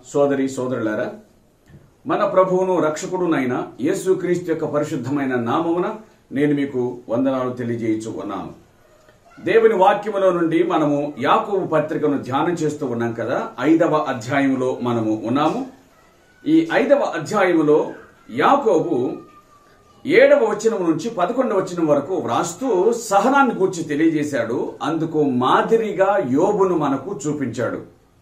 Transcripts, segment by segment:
సోదరి సోదరులారా మన ప్రభువును రక్షకుడునైన యేసుక్రీస్తు యొక్క పరిశుద్ధమైన నామమున నేను మీకు వందనాలు తెలియజేయచ్చు ఉన్నాను దేవుని వాక్యములో నుండి మనము యాకోబు పత్రికను ధ్యానం చేస్తూ ఉన్నాం కదా ఐదవ అధ్యాయములో మనము ఉన్నాము ఈ ఐదవ అధ్యాయములో యాకోబు ఏడవ వచనం నుంచి పదకొండవ వచనం వరకు వ్రాస్తూ సహనాన్ని గూర్చి తెలియజేశాడు అందుకు మాదిరిగా యోబును మనకు చూపించాడు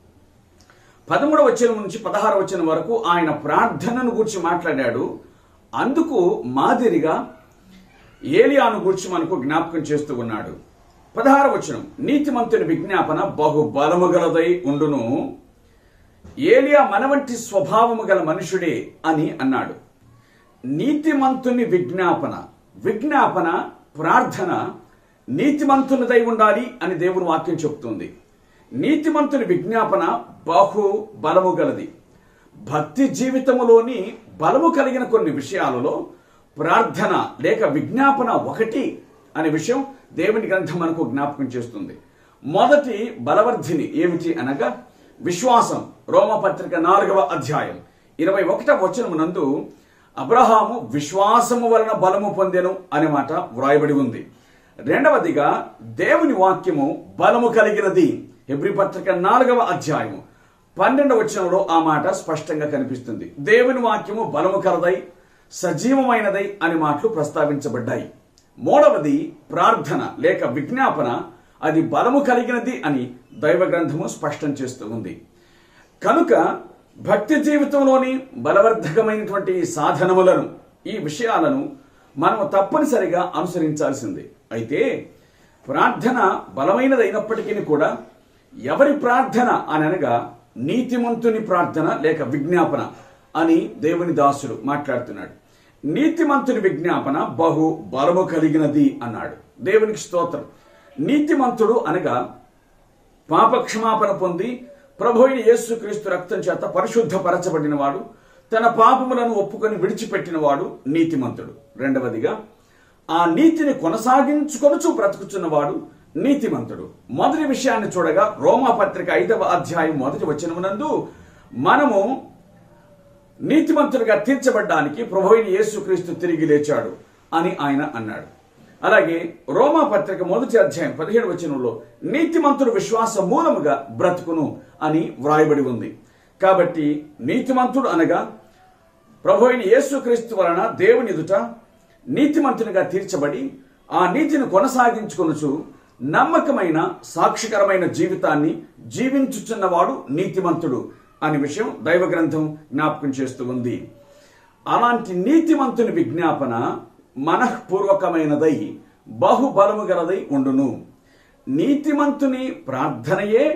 పదమూడవ వచనం నుంచి పదహార వచనం వరకు ఆయన ప్రార్థనను గూర్చి మాట్లాడాడు అందుకు మాదిరిగా ఏలియాను గూర్చి మనకు జ్ఞాపకం చేస్తూ ఉన్నాడు పదహార వచనం నీతిమంతుని విజ్ఞాపన బహు బలము గలదై ఉండును ఏలియా మన వంటి స్వభావము గల మనుషుడే అని అన్నాడు నీతిమంతుని విజ్ఞాపన విజ్ఞాపన ప్రార్థన నీతిమంతునిదై ఉండాలి అని దేవుని వాక్యం చెప్తుంది నీతిమంతుని విజ్ఞాపన బహు బలము గలది భక్తి జీవితములోని బలము కలిగిన కొన్ని విషయాలలో ప్రార్థన లేక విజ్ఞాపన ఒకటి అనే విషయం దేవుని గ్రంథం మనకు జ్ఞాపకం చేస్తుంది మొదటి బలవర్ధిని ఏమిటి అనగా విశ్వాసం రోమపత్రిక నాలుగవ అధ్యాయం ఇరవై ఒకటవ వచనమునందు అబ్రహాము విశ్వాసము వలన బలము పొందెను అనే మాట వ్రాయబడి ఉంది రెండవదిగా దేవుని వాక్యము బలము కలిగినది హెబ్రి పత్రిక నాలుగవ అధ్యాయము పన్నెండవ వచనంలో ఆ మాట స్పష్టంగా కనిపిస్తుంది దేవుని వాక్యము బలము కలదై సజీవమైనదై అనే మాటలు ప్రస్తావించబడ్డాయి మూడవది ప్రార్థన లేక విజ్ఞాపన అది బలము కలిగినది అని దైవ గ్రంథము స్పష్టం చేస్తూ ఉంది కనుక భక్తి జీవితంలోని బలవర్ధకమైనటువంటి ఈ సాధనములను ఈ విషయాలను మనము తప్పనిసరిగా అనుసరించాల్సిందే అయితే ప్రార్థన బలమైనదైనప్పటికీ కూడా ఎవరి ప్రార్థన అని అనగా నీతిమంతుని ప్రార్థన లేక విజ్ఞాపన అని దేవుని దాసుడు మాట్లాడుతున్నాడు నీతిమంతుని విజ్ఞాపన బహు బలము కలిగినది అన్నాడు దేవునికి స్తోత్రం నీతిమంతుడు అనగా పాపక్షమాపణ పొంది ప్రభు అయిన యేసుక్రీస్తు రక్తం చేత పరిశుద్ధపరచబడినవాడు తన పాపములను ఒప్పుకొని విడిచిపెట్టినవాడు నీతిమంతుడు రెండవదిగా ఆ నీతిని కొనసాగించుకొనుచు బ్రతుకుచున్నవాడు నీతిమంతుడు మొదటి విషయాన్ని చూడగా రోమా పత్రిక ఐదవ అధ్యాయం మొదటి వచనమునందు మనము నీతిమంతుడిగా తీర్చబడ్డానికి ప్రభు అయిన యేసుక్రీస్తు తిరిగి లేచాడు అని ఆయన అన్నాడు అలాగే రోమా పత్రిక మొదటి అధ్యాయం పదిహేడు వచనంలో నీతిమంతుడు విశ్వాస మూలముగా బ్రతుకును అని వ్రాయబడి ఉంది కాబట్టి నీతిమంతుడు అనగా ప్రభు అయిన యేసుక్రీస్తు వలన దేవుని ఎదుట నీతిమంతునిగా తీర్చబడి ఆ నీతిని కొనసాగించుకొనుచు నమ్మకమైన సాక్షికరమైన జీవితాన్ని జీవించుచున్నవాడు నీతిమంతుడు అనే విషయం దైవ గ్రంథం జ్ఞాపకం చేస్తూ ఉంది అలాంటి నీతిమంతుని విజ్ఞాపన మనఃపూర్వకమైనదై బహుబలము గలదై ఉండును నీతిమంతుని ప్రార్థనయే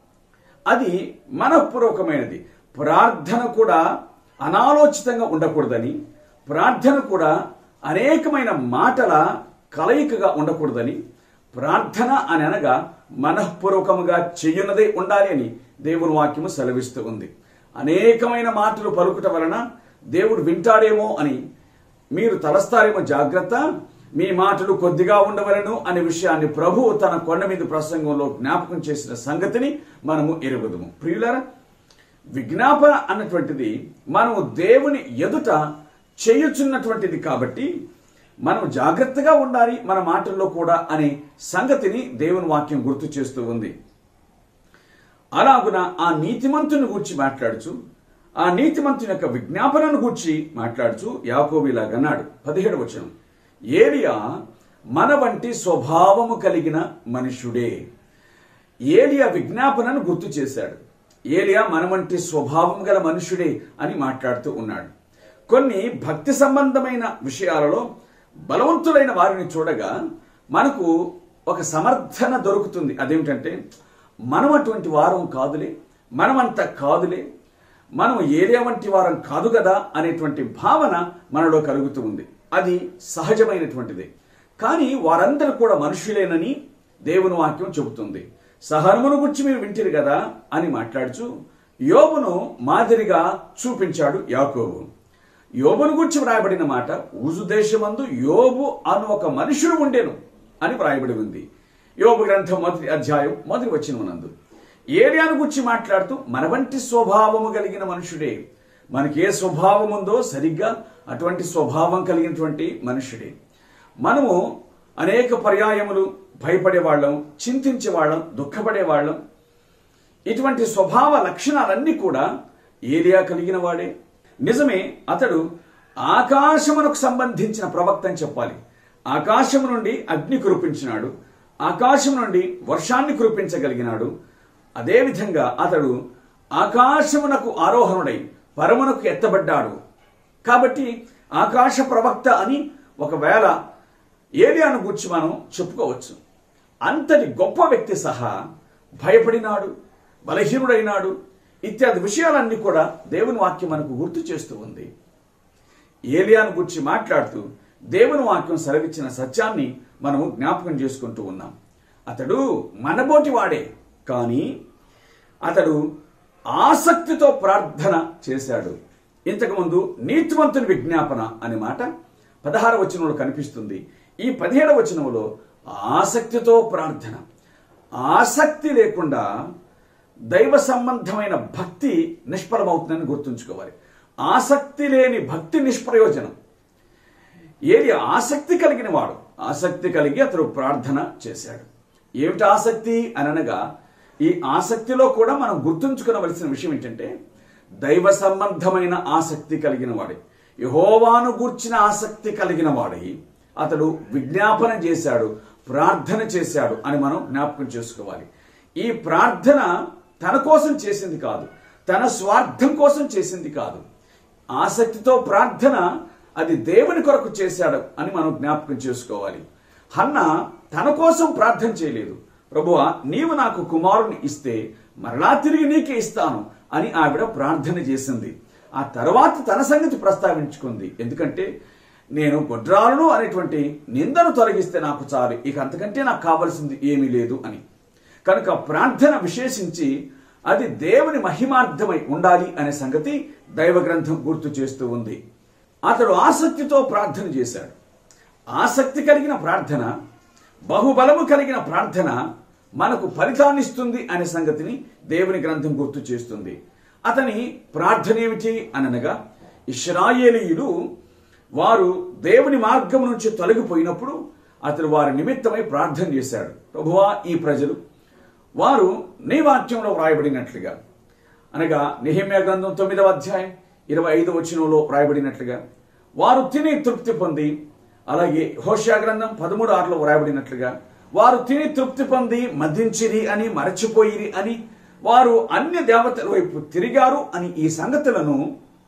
అది మనఃపూర్వకమైనది ప్రార్థన కూడా అనాలోచితంగా ఉండకూడదని ప్రార్థన కూడా అనేకమైన మాటల కలయికగా ఉండకూడదని ప్రార్థన అని అనగా మనఃపూర్వకముగా చెయ్యున్నదే ఉండాలి అని దేవుని వాక్యము సెలవిస్తూ ఉంది అనేకమైన మాటలు పలుకుట వలన దేవుడు వింటాడేమో అని మీరు తలస్తారేమో జాగ్రత్త మీ మాటలు కొద్దిగా ఉండవలను అనే విషయాన్ని ప్రభువు తన కొండ మీద ప్రసంగంలో జ్ఞాపకం చేసిన సంగతిని మనము ఎరుగుదము ప్రియులారా విజ్ఞాపన అన్నటువంటిది మనము దేవుని ఎదుట చేయుచున్నటువంటిది కాబట్టి మనం జాగ్రత్తగా ఉండాలి మన మాటల్లో కూడా అనే సంగతిని దేవుని వాక్యం గుర్తు చేస్తూ ఉంది అలాగున ఆ నీతిమంతుని గూర్చి మాట్లాడుచు ఆ నీతిమంతుని యొక్క విజ్ఞాపనను గూర్చి మాట్లాడుచు యాకోబు ఇలాగన్నాడు పదిహేడు వచనం ఏలియా మన వంటి స్వభావము కలిగిన మనుషుడే ఏలియా విజ్ఞాపనను గుర్తు చేశాడు ఏలియా మన వంటి స్వభావం గల మనుషుడే అని మాట్లాడుతూ ఉన్నాడు కొన్ని భక్తి సంబంధమైన విషయాలలో బలవంతులైన వారిని చూడగా మనకు ఒక సమర్థన దొరుకుతుంది అదేమిటంటే మనం అటువంటి వారం కాదులే మనమంత కాదులే మనం ఏరియా వంటి వారం కాదు కదా అనేటువంటి భావన మనలో కలుగుతూ ఉంది అది సహజమైనటువంటిదే కానీ వారందరూ కూడా మనుషులేనని దేవుని వాక్యం చెబుతుంది సహనమును గురించి మీరు వింటారు కదా అని మాట్లాడుచు యోబును మాదిరిగా చూపించాడు యాకోబు యోబును గురించి వ్రాయబడిన మాట ఊజు దేశమందు యోబు అను ఒక మనుషుడు ఉండేను అని వ్రాయబడి ఉంది యోబు గ్రంథం మొదటి అధ్యాయం మొదటి వచ్చిన నందు ఏలియాను గురించి మాట్లాడుతూ మన వంటి స్వభావము కలిగిన మనుషుడే మనకి ఏ స్వభావం ఉందో సరిగ్గా అటువంటి స్వభావం కలిగినటువంటి మనుషుడే మనము అనేక పర్యాయములు భయపడేవాళ్ళం చింతించేవాళ్ళం దుఃఖపడేవాళ్ళం ఇటువంటి స్వభావ లక్షణాలన్నీ కూడా ఏలియా కలిగిన వాడే నిజమే అతడు ఆకాశమునకు సంబంధించిన ప్రవక్త అని చెప్పాలి ఆకాశం నుండి అగ్ని కురిపించినాడు ఆకాశం నుండి వర్షాన్ని కురిపించగలిగినాడు అదేవిధంగా అతడు ఆకాశమునకు ఆరోహణుడై పరమునకు ఎత్తబడ్డాడు కాబట్టి ఆకాశ ప్రవక్త అని ఒకవేళ ఏలియాను గురించి మనం చెప్పుకోవచ్చు అంతటి గొప్ప వ్యక్తి సహా భయపడినాడు బలహీనుడైనాడు ఇత్యాది విషయాలన్నీ కూడా దేవుని వాక్యం మనకు గుర్తు చేస్తూ ఉంది ఏలియాను గురించి మాట్లాడుతూ దేవుని వాక్యం సెలవిచ్చిన సత్యాన్ని మనము జ్ఞాపకం చేసుకుంటూ ఉన్నాం అతడు మనబోటి వాడే కానీ అతడు ఆసక్తితో ప్రార్థన చేశాడు ఇంతకుముందు నీతివంతుని విజ్ఞాపన అనే మాట పదహార వచనంలో కనిపిస్తుంది ఈ పదిహేడవ వచనంలో ఆసక్తితో ప్రార్థన ఆసక్తి లేకుండా దైవ సంబంధమైన భక్తి నిష్ఫలమవుతుందని గుర్తుంచుకోవాలి ఆసక్తి లేని భక్తి నిష్ప్రయోజనం ఏది ఆసక్తి కలిగిన వాడు ఆసక్తి కలిగి అతడు ప్రార్థన చేశాడు ఏమిటి ఆసక్తి అని అనగా ఈ ఆసక్తిలో కూడా మనం గుర్తుంచుకోవలసిన విషయం ఏంటంటే దైవ సంబంధమైన ఆసక్తి కలిగిన వాడే యహోవాను గూర్చిన ఆసక్తి కలిగిన వాడై అతడు విజ్ఞాపన చేశాడు ప్రార్థన చేశాడు అని మనం జ్ఞాపకం చేసుకోవాలి ఈ ప్రార్థన తన కోసం చేసింది కాదు తన స్వార్థం కోసం చేసింది కాదు ఆసక్తితో ప్రార్థన అది దేవుని కొరకు చేశాడు అని మనం జ్ఞాపకం చేసుకోవాలి హన్న తన కోసం ప్రార్థన చేయలేదు ప్రభువా నీవు నాకు కుమారుని ఇస్తే మరలా తిరిగి నీకే ఇస్తాను అని ఆవిడ ప్రార్థన చేసింది ఆ తర్వాత తన సంగతి ప్రస్తావించుకుంది ఎందుకంటే నేను గొడ్రాలను అనేటువంటి నిందను తొలగిస్తే నాకు చాలు ఇక అంతకంటే నాకు కావలసింది ఏమీ లేదు అని కనుక ప్రార్థన విశేషించి అది దేవుని మహిమార్థమై ఉండాలి అనే సంగతి దైవ గ్రంథం గుర్తు చేస్తూ ఉంది అతడు ఆసక్తితో ప్రార్థన చేశాడు ఆసక్తి కలిగిన ప్రార్థన బహుబలము కలిగిన ప్రార్థన మనకు ఫలితాన్నిస్తుంది అనే సంగతిని దేవుని గ్రంథం గుర్తు చేస్తుంది అతని ప్రార్థన ఏమిటి అనగా ఇస్రాయేలీయులు వారు దేవుని మార్గం నుంచి తొలగిపోయినప్పుడు అతడు వారి నిమిత్తమై ప్రార్థన చేశాడు ప్రభువా ఈ ప్రజలు వారు నీ వాక్యంలో వ్రాయబడినట్లుగా అనగా నిహిమ్య గ్రంథం తొమ్మిదవ అధ్యాయం ఇరవై ఐదు వచనంలో వ్రాయబడినట్లుగా వారు తిని తృప్తి పొంది అలాగే హోషా గ్రంథం పదమూడు ఆరులో వ్రాయబడినట్లుగా వారు తిని తృప్తి పొంది మదించిరి అని మరచిపోయిరి అని వారు అన్య దేవతల వైపు తిరిగారు అని ఈ సంగతులను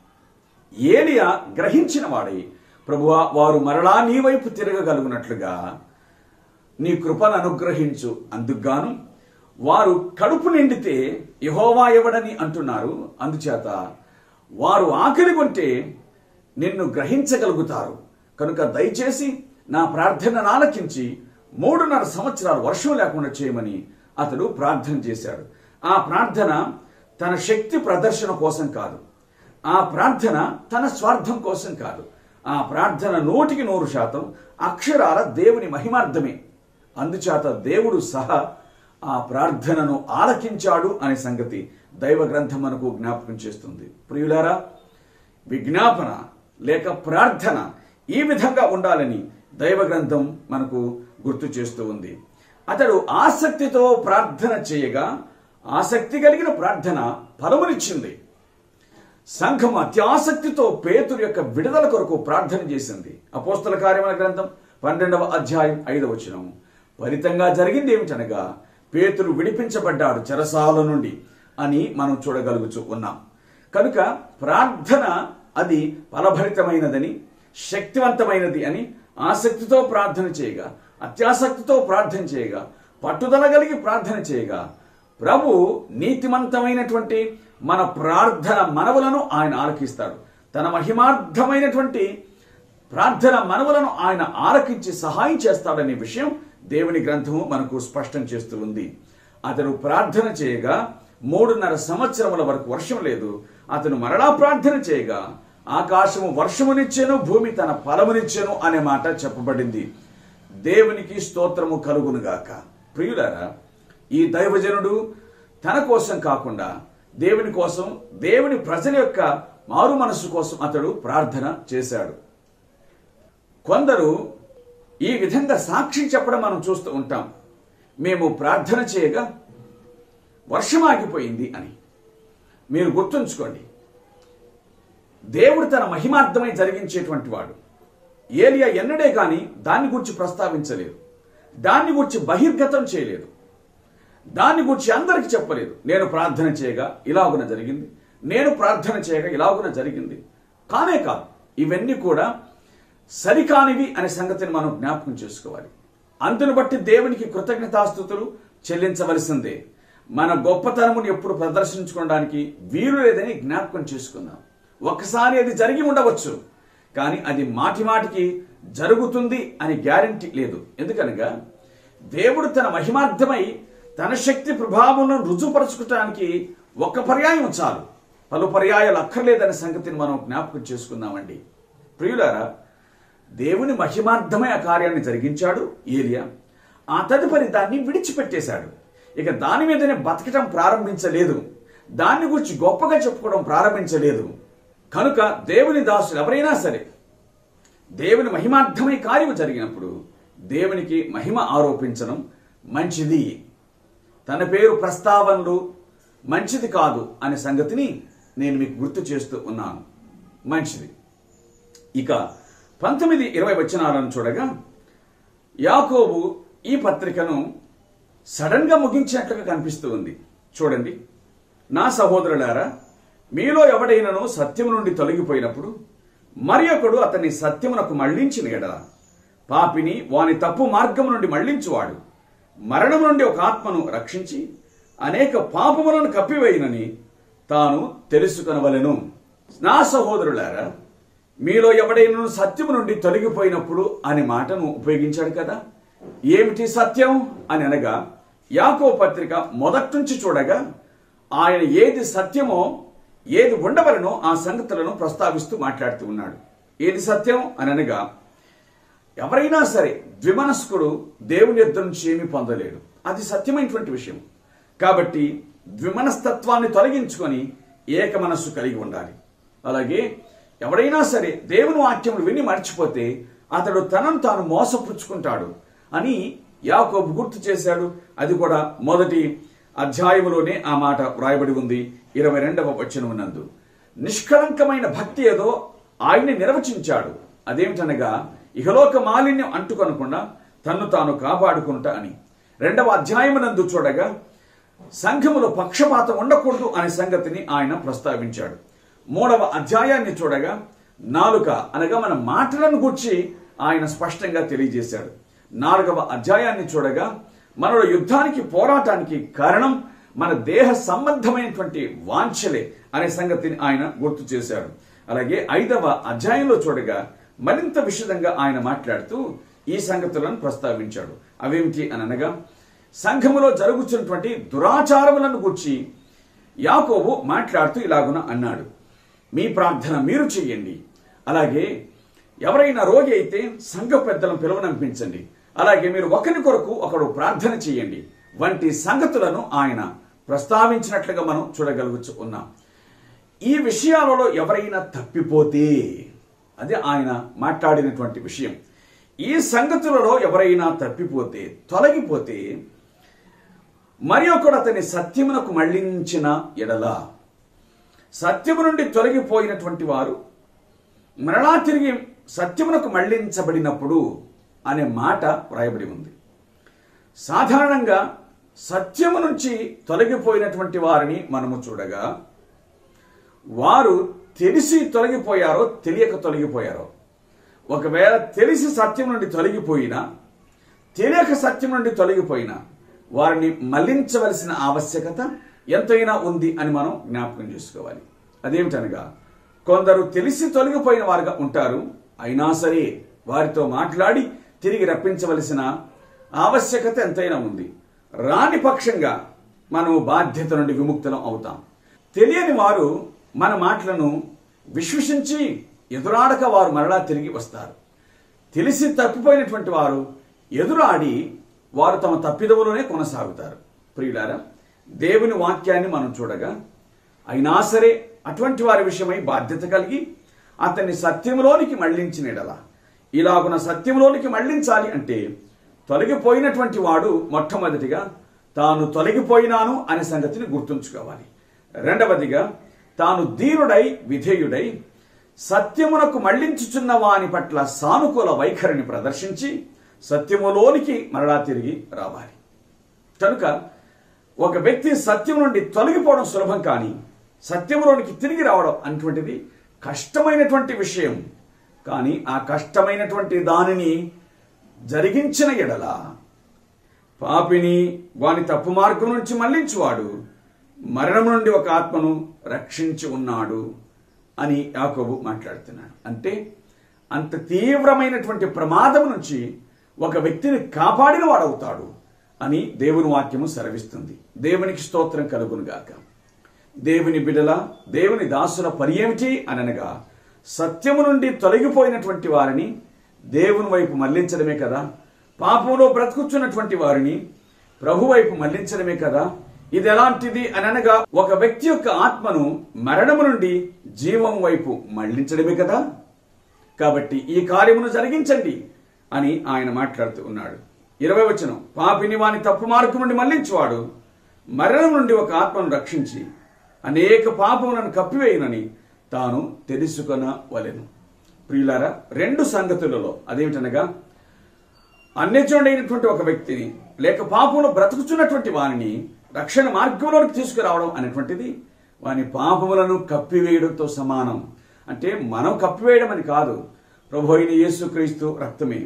ఏలియా గ్రహించిన వాడై ప్రభువా వారు మరలా నీ వైపు తిరగగలుగునట్లుగా నీ కృపను అనుగ్రహించు అందుకుగాను వారు కడుపు నిండితే యహోవా ఎవడని అంటున్నారు అందుచేత వారు ఆకలి కొంటే నిన్ను గ్రహించగలుగుతారు కనుక దయచేసి నా ప్రార్థనను ఆలకించి మూడున్నర సంవత్సరాలు వర్షం లేకుండా చేయమని అతడు ప్రార్థన చేశాడు ఆ ప్రార్థన తన శక్తి ప్రదర్శన కోసం కాదు ఆ ప్రార్థన తన స్వార్థం కోసం కాదు ఆ ప్రార్థన నూటికి నూరు శాతం అక్షరాల దేవుని మహిమార్థమే అందుచేత దేవుడు సహా ఆ ప్రార్థనను ఆలకించాడు అనే సంగతి దైవ గ్రంథం మనకు జ్ఞాపకం చేస్తుంది ప్రియులారా విజ్ఞాపన లేక ప్రార్థన ఈ విధంగా ఉండాలని దైవ గ్రంథం మనకు గుర్తు చేస్తూ ఉంది అతడు ఆసక్తితో ప్రార్థన చేయగా ఆసక్తి కలిగిన ప్రార్థన ఫలమునిచ్చింది సంఘం అత్యాసక్తితో పేతురు యొక్క విడుదల కొరకు ప్రార్థన చేసింది అపోస్తల కార్యముల గ్రంథం పన్నెండవ అధ్యాయం ఐదవ వచనం ఫలితంగా జరిగింది ఏమిటనగా పేతురు విడిపించబడ్డాడు చెరసాల నుండి అని మనం చూడగలుగుతూ ఉన్నాం కనుక ప్రార్థన అది ఫలభరితమైనదని శక్తివంతమైనది అని ఆసక్తితో ప్రార్థన చేయగా అత్యాసక్తితో ప్రార్థన చేయగా పట్టుదల కలిగి ప్రార్థన చేయగా ప్రభు నీతిమంతమైనటువంటి మన ప్రార్థన మనవులను ఆయన ఆలకిస్తాడు తన మహిమార్థమైనటువంటి ప్రార్థన మనవులను ఆయన ఆలకించి సహాయం చేస్తాడనే విషయం దేవుని గ్రంథము మనకు స్పష్టం చేస్తూ ఉంది అతను ప్రార్థన చేయగా మూడున్నర సంవత్సరముల వరకు వర్షం లేదు అతను మరలా ప్రార్థన చేయగా ఆకాశము వర్షమునిచ్చాను భూమి తన ఫలమునిచ్చాను అనే మాట చెప్పబడింది దేవునికి స్తోత్రము కలుగునుగాక ప్రియులారా ఈ దైవజనుడు తన కోసం కాకుండా దేవుని కోసం దేవుని ప్రజల యొక్క మారు మనస్సు కోసం అతడు ప్రార్థన చేశాడు కొందరు ఈ విధంగా సాక్షి చెప్పడం మనం చూస్తూ ఉంటాం మేము ప్రార్థన చేయగా వర్షం ఆగిపోయింది అని మీరు గుర్తుంచుకోండి దేవుడు తన మహిమార్థమై జరిగించేటువంటి వాడు ఏలియా ఎన్నడే కానీ దాన్ని గురించి ప్రస్తావించలేదు దాన్ని గురించి బహిర్గతం చేయలేదు దాన్ని గురించి అందరికి చెప్పలేదు నేను ప్రార్థన చేయగా ఇలాగున జరిగింది నేను ప్రార్థన చేయగా ఇలాగున జరిగింది కానే కాదు ఇవన్నీ కూడా సరికానివి అనే సంగతిని మనం జ్ఞాపకం చేసుకోవాలి అందును బట్టి దేవునికి కృతజ్ఞతాస్థుతులు చెల్లించవలసిందే మన గొప్పతనమును ఎప్పుడు ప్రదర్శించుకోవడానికి వీలు లేదని జ్ఞాపకం చేసుకుందాం ఒకసారి అది జరిగి ఉండవచ్చు కానీ అది మాటి మాటికి జరుగుతుంది అని గ్యారంటీ లేదు ఎందుకనగా దేవుడు తన మహిమార్థమై తన శక్తి ప్రభావం రుజుపరచుకోవటానికి ఒక్క పర్యాయం చాలు పలు పర్యాయాలు అక్కర్లేదనే సంగతిని మనం జ్ఞాపకం చేసుకుందామండి ప్రియులారా దేవుని మహిమార్థమై ఆ కార్యాన్ని జరిగించాడు ఏలియా ఆ తదుపరి దాన్ని విడిచిపెట్టేశాడు ఇక దాని మీదనే బతకటం ప్రారంభించలేదు దాన్ని గురించి గొప్పగా చెప్పుకోవడం ప్రారంభించలేదు కనుక దేవుని దాసులు ఎవరైనా సరే దేవుని మహిమార్థమై కార్యం జరిగినప్పుడు దేవునికి మహిమ ఆరోపించడం మంచిది తన పేరు ప్రస్తావనలు మంచిది కాదు అనే సంగతిని నేను మీకు గుర్తు చేస్తూ ఉన్నాను మంచిది ఇక పంతొమ్మిది ఇరవై వచనాలను చూడగా యాకోబు ఈ పత్రికను సడన్ గా ముగించినట్లుగా కనిపిస్తూ ఉంది చూడండి నా సహోదరులారా మీలో ఎవడైనను సత్యము నుండి తొలగిపోయినప్పుడు మరి ఒకడు అతన్ని సత్యమునకు మళ్లించిన ఎడల పాపిని వాని తప్పు మార్గము నుండి మళ్లించువాడు మరణం నుండి ఒక ఆత్మను రక్షించి అనేక పాపములను కప్పివేయనని తాను తెలుసుకొనవలెను నా సహోదరులారా మీలో ఎవడైనా సత్యము నుండి తొలగిపోయినప్పుడు అనే మాటను ఉపయోగించాడు కదా ఏమిటి సత్యం అని అనగా యాకో పత్రిక మొదటి నుంచి చూడగా ఆయన ఏది సత్యమో ఏది ఉండవలనో ఆ సంగతులను ప్రస్తావిస్తూ మాట్లాడుతూ ఉన్నాడు ఏది సత్యం అని అనగా ఎవరైనా సరే ద్విమనస్కుడు దేవుని యుద్ధం నుంచి ఏమీ పొందలేడు అది సత్యమైనటువంటి విషయం కాబట్టి ద్విమనస్తత్వాన్ని తొలగించుకొని ఏక మనస్సు కలిగి ఉండాలి అలాగే ఎవడైనా సరే దేవుని వాక్యములు విని మర్చిపోతే అతడు తనను తాను మోసపుచ్చుకుంటాడు అని యాకోబు గుర్తు చేశాడు అది కూడా మొదటి అధ్యాయములోనే ఆ మాట వ్రాయబడి ఉంది ఇరవై రెండవ వచనమునందు నిష్కళంకమైన భక్తి ఏదో ఆయన్ని నిర్వచించాడు అదేమిటనగా ఇహలోక మాలిన్యం అంటుకొనకుండా తన్ను తాను కాపాడుకుంటా అని రెండవ అధ్యాయమునందు చూడగా సంఘములో పక్షపాతం ఉండకూడదు అనే సంగతిని ఆయన ప్రస్తావించాడు మూడవ అధ్యాయాన్ని చూడగా నాలుక అనగా మన మాటలను గుర్చి ఆయన స్పష్టంగా తెలియజేశాడు నాలుగవ అధ్యాయాన్ని చూడగా మనలో యుద్ధానికి పోరాటానికి కారణం మన దేహ సంబంధమైనటువంటి వాంఛలే అనే సంగతిని ఆయన గుర్తు చేశాడు అలాగే ఐదవ అధ్యాయంలో చూడగా మరింత విషదంగా ఆయన మాట్లాడుతూ ఈ సంగతులను ప్రస్తావించాడు అవేమిటి అని అనగా సంఘములో జరుగుతున్నటువంటి దురాచారములను గుర్చి యాకోబు మాట్లాడుతూ ఇలాగున అన్నాడు మీ ప్రార్థన మీరు చెయ్యండి అలాగే ఎవరైనా రోగి అయితే సంఘ పెద్దలను పిలువనంపించండి అలాగే మీరు ఒకరి కొరకు ఒకడు ప్రార్థన చేయండి వంటి సంగతులను ఆయన ప్రస్తావించినట్లుగా మనం చూడగలుగుతూ ఉన్నాం ఈ విషయాలలో ఎవరైనా తప్పిపోతే అది ఆయన మాట్లాడినటువంటి విషయం ఈ సంగతులలో ఎవరైనా తప్పిపోతే తొలగిపోతే మరి ఒకడు అతని సత్యమునకు మళ్లించిన ఎడల సత్యము నుండి తొలగిపోయినటువంటి వారు మరలా తిరిగి సత్యమునకు మళ్లించబడినప్పుడు అనే మాట వ్రాయబడి ఉంది సాధారణంగా సత్యము నుంచి తొలగిపోయినటువంటి వారిని మనము చూడగా వారు తెలిసి తొలగిపోయారో తెలియక తొలగిపోయారో ఒకవేళ తెలిసి సత్యం నుండి తొలగిపోయినా తెలియక సత్యం నుండి తొలగిపోయినా వారిని మళ్లించవలసిన ఆవశ్యకత ఎంతైనా ఉంది అని మనం జ్ఞాపకం చేసుకోవాలి అదేమిటనగా కొందరు తెలిసి తొలగిపోయిన వారుగా ఉంటారు అయినా సరే వారితో మాట్లాడి తిరిగి రప్పించవలసిన ఆవశ్యకత ఎంతైనా ఉంది రాని పక్షంగా మనం బాధ్యత నుండి విముక్తులం అవుతాం తెలియని వారు మన మాటలను విశ్వసించి ఎదురాడక వారు మరలా తిరిగి వస్తారు తెలిసి తప్పిపోయినటువంటి వారు ఎదురాడి వారు తమ తప్పిదములోనే కొనసాగుతారు ప్రియులారా దేవుని వాక్యాన్ని మనం చూడగా అయినా సరే అటువంటి వారి విషయమై బాధ్యత కలిగి అతన్ని సత్యంలోనికి మళ్లించిన ఎడల ఇలాగున సత్యంలోనికి మళ్లించాలి అంటే తొలగిపోయినటువంటి వాడు మొట్టమొదటిగా తాను తొలగిపోయినాను అనే సంగతిని గుర్తుంచుకోవాలి రెండవదిగా తాను దీనుడై విధేయుడై సత్యమునకు మళ్లించుచున్న వాని పట్ల సానుకూల వైఖరిని ప్రదర్శించి సత్యములోనికి మరలా తిరిగి రావాలి కనుక ఒక వ్యక్తి సత్యం నుండి తొలగిపోవడం సులభం కానీ సత్యంలోనికి తిరిగి రావడం అనేటువంటిది కష్టమైనటువంటి విషయం కానీ ఆ కష్టమైనటువంటి దానిని జరిగించిన ఎడల పాపిని వాని తప్పు మార్గం నుంచి మళ్లించువాడు మరణం నుండి ఒక ఆత్మను రక్షించి ఉన్నాడు అని యాకోబు మాట్లాడుతున్నాడు అంటే అంత తీవ్రమైనటువంటి ప్రమాదం నుంచి ఒక వ్యక్తిని కాపాడిన వాడవుతాడు అని దేవుని వాక్యము సెలవిస్తుంది దేవునికి స్తోత్రం కలుగునుగాక దేవుని బిడల దేవుని దాసుల పని ఏమిటి అనగా సత్యము నుండి తొలగిపోయినటువంటి వారిని దేవుని వైపు మళ్లించడమే కదా పాపంలో బ్రతుకుచున్నటువంటి వారిని ప్రభు వైపు మళ్లించడమే కదా ఇది ఎలాంటిది అని అనగా ఒక వ్యక్తి యొక్క ఆత్మను మరణము నుండి జీవం వైపు మళ్లించడమే కదా కాబట్టి ఈ కార్యమును జరిగించండి అని ఆయన మాట్లాడుతూ ఉన్నాడు ఇరవై వచనం పాపిని వాని తప్పు మార్గం నుండి మళ్లించువాడు మరణం నుండి ఒక ఆత్మను రక్షించి అనేక పాపములను కప్పివేయునని తాను తెలుసుకొనవలెను ప్రియులారా రెండు సంగతులలో అదేమిటనగా అన్యజనుడైనటువంటి ఒక వ్యక్తిని లేక పాపంలో బ్రతుకుచున్నటువంటి వానిని రక్షణ మార్గంలోకి తీసుకురావడం అనేటువంటిది వాని పాపములను కప్పివేయడంతో సమానం అంటే మనం కప్పివేయడం అని కాదు ప్రభు అయిన యేసుక్రీస్తు రక్తమే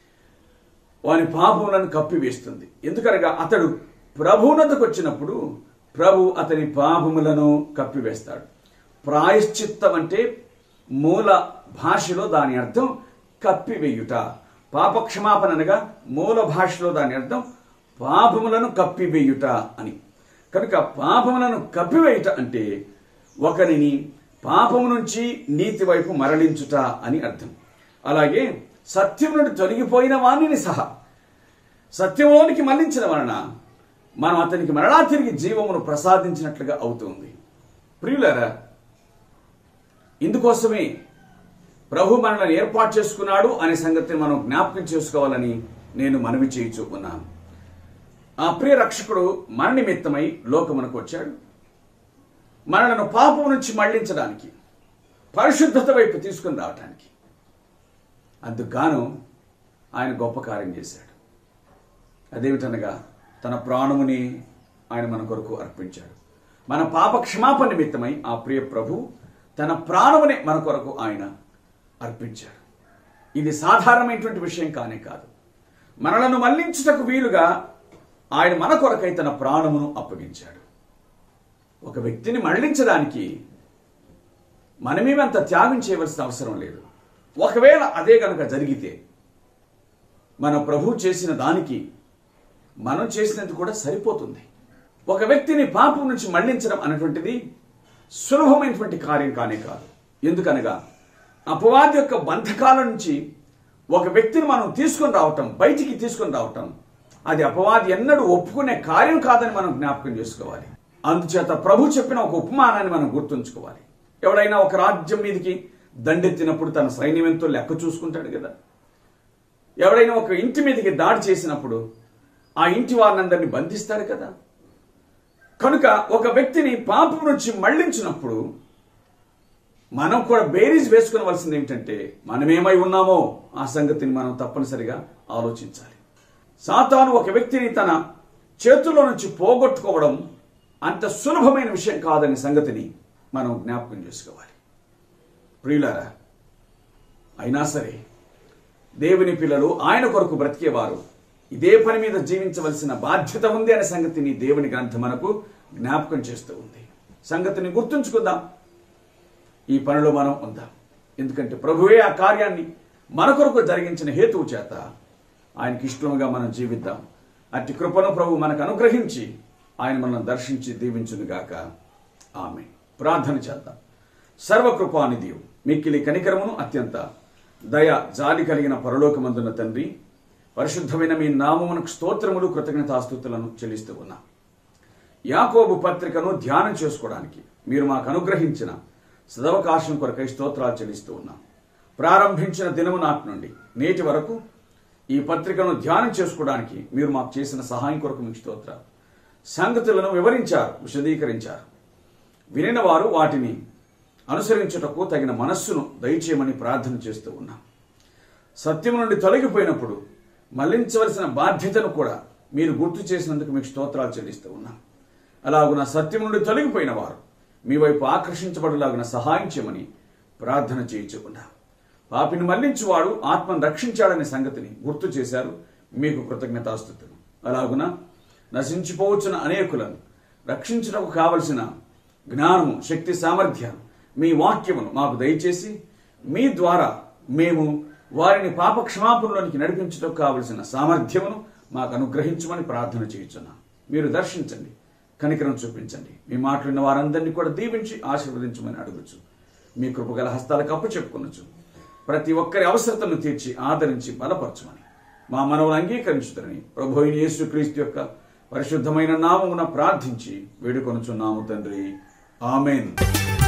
వాని పాపములను కప్పివేస్తుంది ఎందుకనగా అతడు ప్రభువునకు వచ్చినప్పుడు ప్రభు అతని పాపములను కప్పివేస్తాడు ప్రాయశ్చిత్తం అంటే మూల భాషలో దాని అర్థం కప్పివేయుట పాపక్షమాపణ అనగా మూల భాషలో దాని అర్థం పాపములను కప్పివేయుట అని కనుక పాపములను కప్పివేయుట అంటే ఒకరిని పాపము నుంచి నీతి వైపు మరలించుట అని అర్థం అలాగే సత్యం నుండి తొలగిపోయిన వాణిని సహా సత్యంలోనికి మళ్లించిన వలన మనం అతనికి మరలా తిరిగి జీవమును ప్రసాదించినట్లుగా అవుతుంది ప్రియులరా ఇందుకోసమే ప్రభు మనల్ని ఏర్పాటు చేసుకున్నాడు అనే సంగతిని మనం జ్ఞాపకం చేసుకోవాలని నేను మనవి చేయుచు ఉన్నాను ఆ ప్రియ రక్షకుడు మన నిమిత్తమై లోకమునకు వచ్చాడు మనలను పాపం నుంచి మళ్లించడానికి పరిశుద్ధత వైపు తీసుకుని రావటానికి అందుకుగాను ఆయన గొప్ప కార్యం చేశాడు అదేమిటనగా తన ప్రాణముని ఆయన మన కొరకు అర్పించాడు మన పాప క్షమాపణ నిమిత్తమై ఆ ప్రియ ప్రభు తన ప్రాణమునే మన కొరకు ఆయన అర్పించాడు ఇది సాధారణమైనటువంటి విషయం కానే కాదు మనలను మళ్లించుటకు వీలుగా ఆయన మన కొరకై తన ప్రాణమును అప్పగించాడు ఒక వ్యక్తిని మళ్లించడానికి మనమేమంత త్యాగం చేయవలసిన అవసరం లేదు ఒకవేళ అదే కనుక జరిగితే మన ప్రభు చేసిన దానికి మనం చేసినది కూడా సరిపోతుంది ఒక వ్యక్తిని పాపం నుంచి మళ్లించడం అనేటువంటిది సులభమైనటువంటి కార్యం కానే కాదు ఎందుకనగా అపవాది యొక్క బంధకాల నుంచి ఒక వ్యక్తిని మనం తీసుకొని రావటం బయటికి తీసుకొని రావటం అది అపవాది ఎన్నడూ ఒప్పుకునే కార్యం కాదని మనం జ్ఞాపకం చేసుకోవాలి అందుచేత ప్రభు చెప్పిన ఒక ఉపమానాన్ని మనం గుర్తుంచుకోవాలి ఎవడైనా ఒక రాజ్యం మీదకి దండెత్తినప్పుడు తన సైన్యం ఎంతో లెక్క చూసుకుంటాడు కదా ఎవడైనా ఒక ఇంటి మీదకి దాడి చేసినప్పుడు ఆ ఇంటి వారినందరినీ బంధిస్తాడు కదా కనుక ఒక వ్యక్తిని పాపం నుంచి మళ్లించినప్పుడు మనం కూడా బేరీజ్ వేసుకునవలసింది ఏమిటంటే మనమేమై ఉన్నామో ఆ సంగతిని మనం తప్పనిసరిగా ఆలోచించాలి సాతాను ఒక వ్యక్తిని తన చేతుల్లో నుంచి పోగొట్టుకోవడం అంత సులభమైన విషయం కాదనే సంగతిని మనం జ్ఞాపకం చేసుకోవాలి ప్రియులారా అయినా సరే దేవుని పిల్లలు ఆయన కొరకు బ్రతికేవారు ఇదే పని మీద జీవించవలసిన బాధ్యత ఉంది అనే సంగతిని దేవుని గ్రంథం మనకు జ్ఞాపకం చేస్తూ ఉంది సంగతిని గుర్తుంచుకుందాం ఈ పనిలో మనం ఉందాం ఎందుకంటే ప్రభువే ఆ కార్యాన్ని మన కొరకు జరిగించిన హేతువు చేత ఆయనకి ఇష్టంగా మనం జీవిద్దాం అట్టి కృపను ప్రభు మనకు అనుగ్రహించి ఆయన మనల్ని దర్శించి దీవించునుగాక ఆమె ప్రార్థన చేద్దాం సర్వకృపానిధి మిక్కిలి కనికరమును అత్యంత దయ జాలి కలిగిన పరలోకమందున్న తండ్రి పరిశుద్ధమైన మీ నామమునకు స్తోత్రములు కృతజ్ఞతాస్తుతులను చెల్లిస్తూ ఉన్నాం యాకోబు పత్రికను ధ్యానం చేసుకోవడానికి మీరు మాకు అనుగ్రహించిన సదవకాశం కొరకై స్తోత్రాలు చెల్లిస్తూ ఉన్నాం ప్రారంభించిన దినము నాటి నుండి నేటి వరకు ఈ పత్రికను ధ్యానం చేసుకోవడానికి మీరు మాకు చేసిన సహాయం కొరకు మీకు స్తోత్రాలు సంగతులను వివరించారు విశదీకరించారు వినిన వారు వాటిని అనుసరించుటకు తగిన మనస్సును దయచేయమని ప్రార్థన చేస్తూ ఉన్నాం సత్యం నుండి తొలగిపోయినప్పుడు మళ్లించవలసిన బాధ్యతను కూడా మీరు గుర్తు చేసినందుకు మీకు స్తోత్రాలు చెల్లిస్తూ ఉన్నాం అలాగున సత్యం నుండి తొలగిపోయిన వారు మీ వైపు ఆకర్షించబడలాగిన సహాయం చేయమని ప్రార్థన చేయించుకున్నాం పాపిని మళ్లించువాడు ఆత్మను రక్షించాడనే సంగతిని గుర్తు చేశారు మీకు కృతజ్ఞతాస్థుతులు అలాగున నశించిపోవచ్చిన అనేకులను రక్షించడానికి కావలసిన జ్ఞానము శక్తి సామర్థ్యాలు మీ వాక్యమును మాకు దయచేసి మీ ద్వారా మేము వారిని పాప క్షమాపణలోనికి నడిపించడానికి కావలసిన సామర్థ్యమును మాకు అనుగ్రహించమని ప్రార్థన చేయించున్నాం మీరు దర్శించండి కనికరం చూపించండి మీ మాట్లాడిన వారందరినీ కూడా దీవించి ఆశీర్వదించమని అడుగుచు మీ కృపగల హస్తాలకు అప్పు చెప్పుకొనొచ్చు ప్రతి ఒక్కరి అవసరతను తీర్చి ఆదరించి బలపరచమని మా మనవులు అంగీకరించుతారని ప్రభు అయిన యేసుక్రీస్తు యొక్క పరిశుద్ధమైన నామమున ప్రార్థించి వేడుకొనుచున్నాము తండ్రి ఆమెన్